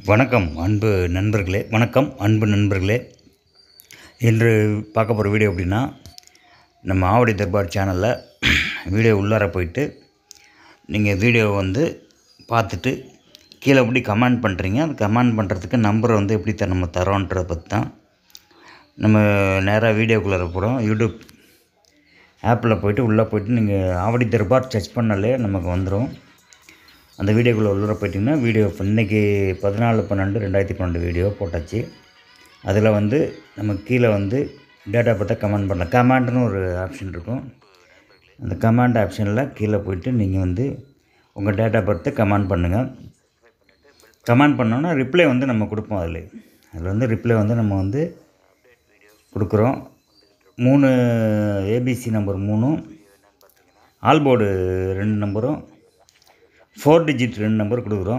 வணக்கம் அன்பு நண்பர்களே வணக்கம் அன்பு நண்பர்களே இன்று பார்க்க போகிற வீடியோ எப்படின்னா நம்ம ஆவடி தர்பார் சேனலில் வீடியோ உள்ளார போயிட்டு நீங்கள் வீடியோ வந்து பார்த்துட்டு கீழே எப்படி கமெண்ட் பண்ணுறீங்க அது கமெண்ட் பண்ணுறதுக்கு நம்பர் வந்து எப்படி த நம்ம தரோன்றதை பற்றி தான் நம்ம நேராக வீடியோக்குள்ளே போகிறோம் யூடியூப் ஆப்பில் போயிட்டு உள்ளே போயிட்டு நீங்கள் ஆவடி தர்பார் சர்ச் பண்ணாலே நமக்கு வந்துடும் அந்த வீடியோக்குள்ளே உள்ள போயிட்டிங்கன்னா வீடியோ இப்போ இன்றைக்கி பதினாலு பன்னெண்டு ரெண்டாயிரத்தி பன்னெண்டு வீடியோ போட்டாச்சு அதில் வந்து நம்ம கீழே வந்து டேட்டா பற்றி கமெண்ட் பண்ணலாம் கமாண்ட்னு ஒரு ஆப்ஷன் இருக்கும் அந்த கமாண்ட் ஆப்ஷனில் கீழே போயிட்டு நீங்கள் வந்து உங்கள் டேட்டா பற்றி கமெண்ட் பண்ணுங்கள் கமெண்ட் பண்ணோன்னா ரிப்ளை வந்து நம்ம கொடுப்போம் அதில் அதில் வந்து ரிப்ளை வந்து நம்ம வந்து கொடுக்குறோம் மூணு ஏபிசி நம்பர் மூணும் ஆல்போர்டு ரெண்டு நம்பரும் ஃபோர் டிஜிட் ரெண்டு நம்பர் கொடுக்குறோம்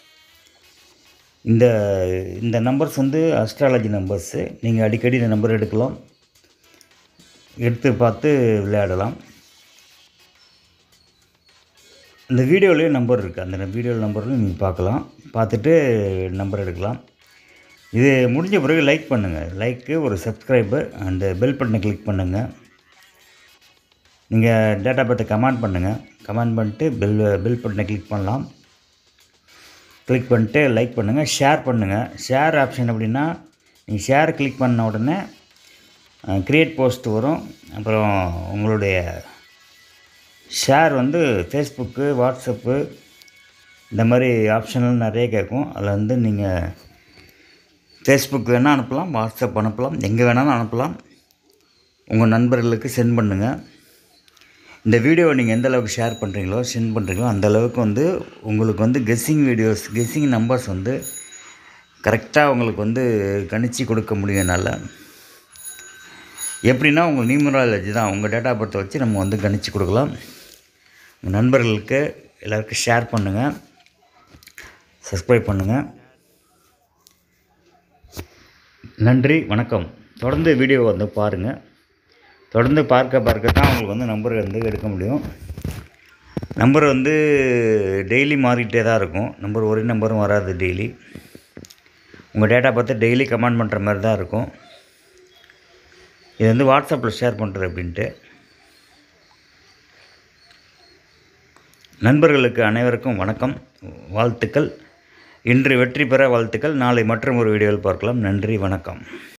இந்த இந்த நம்பர்ஸ் வந்து அஸ்ட்ராலஜி நம்பர்ஸு நீங்கள் அடிக்கடி இந்த நம்பர் எடுக்கலாம் எடுத்து பார்த்து விளையாடலாம் இந்த வீடியோலேயே நம்பர் இருக்குது அந்த வீடியோ நம்பர்லையும் நீங்கள் பார்க்கலாம் பார்த்துட்டு நம்பர் எடுக்கலாம் இது முடிஞ்ச பிறகு லைக் பண்ணுங்கள் லைக்கு ஒரு சப்ஸ்கிரைபு அண்டு பெல் பட்டனை கிளிக் பண்ணுங்கள் நீங்கள் டேட்டா பற்றி கமெண்ட் பண்ணுங்கள் கமெண்ட் பண்ணிட்டு பெல் பெல் பட்டனை கிளிக் பண்ணலாம் கிளிக் பண்ணிட்டு லைக் பண்ணுங்கள் ஷேர் பண்ணுங்கள் ஷேர் ஆப்ஷன் அப்படின்னா நீங்கள் ஷேர் கிளிக் பண்ண உடனே க்ரியேட் போஸ்ட் வரும் அப்புறம் உங்களுடைய ஷேர் வந்து ஃபேஸ்புக்கு வாட்ஸ்அப்பு இந்த மாதிரி ஆப்ஷன்லாம் நிறைய கேட்கும் அதில் வந்து நீங்கள் ஃபேஸ்புக் வேணால் அனுப்பலாம் வாட்ஸ்அப் அனுப்பலாம் எங்கே வேணாலும் அனுப்பலாம் உங்கள் நண்பர்களுக்கு சென்ட் பண்ணுங்கள் இந்த வீடியோவை நீங்கள் எந்த அளவுக்கு ஷேர் பண்ணுறீங்களோ சென்ட் பண்ணுறீங்களோ அந்த அளவுக்கு வந்து உங்களுக்கு வந்து கெஸ்ஸிங் வீடியோஸ் கெஸ்ஸிங் நம்பர்ஸ் வந்து கரெக்டாக உங்களுக்கு வந்து கணிச்சு கொடுக்க முடியும் என்னால் எப்படின்னா உங்கள் நியூமராலஜி தான் உங்கள் டேட்டா பர்த்தை வச்சு நம்ம வந்து கணிச்சு கொடுக்கலாம் உங்கள் நண்பர்களுக்கு எல்லாருக்கும் ஷேர் பண்ணுங்கள் சப்ஸ்கிரைப் பண்ணுங்கள் நன்றி வணக்கம் தொடர்ந்து வீடியோ வந்து பாருங்கள் தொடர்ந்து பார்க்க பார்க்க தான் உங்களுக்கு வந்து நம்பர் வந்து எடுக்க முடியும் நம்பர் வந்து டெய்லி மாறிக்கிட்டே தான் இருக்கும் நம்பர் ஒரே நம்பரும் வராது டெய்லி உங்கள் டேட்டா பார்த்து டெய்லி கமெண்ட் பண்ணுற மாதிரி தான் இருக்கும் இது வந்து வாட்ஸ்அப்பில் ஷேர் பண்ணுறது அப்படின்ட்டு நண்பர்களுக்கு அனைவருக்கும் வணக்கம் வாழ்த்துக்கள் இன்று வெற்றி பெற வாழ்த்துக்கள் நாளை மற்றும் ஒரு வீடியோவில் பார்க்கலாம் நன்றி வணக்கம்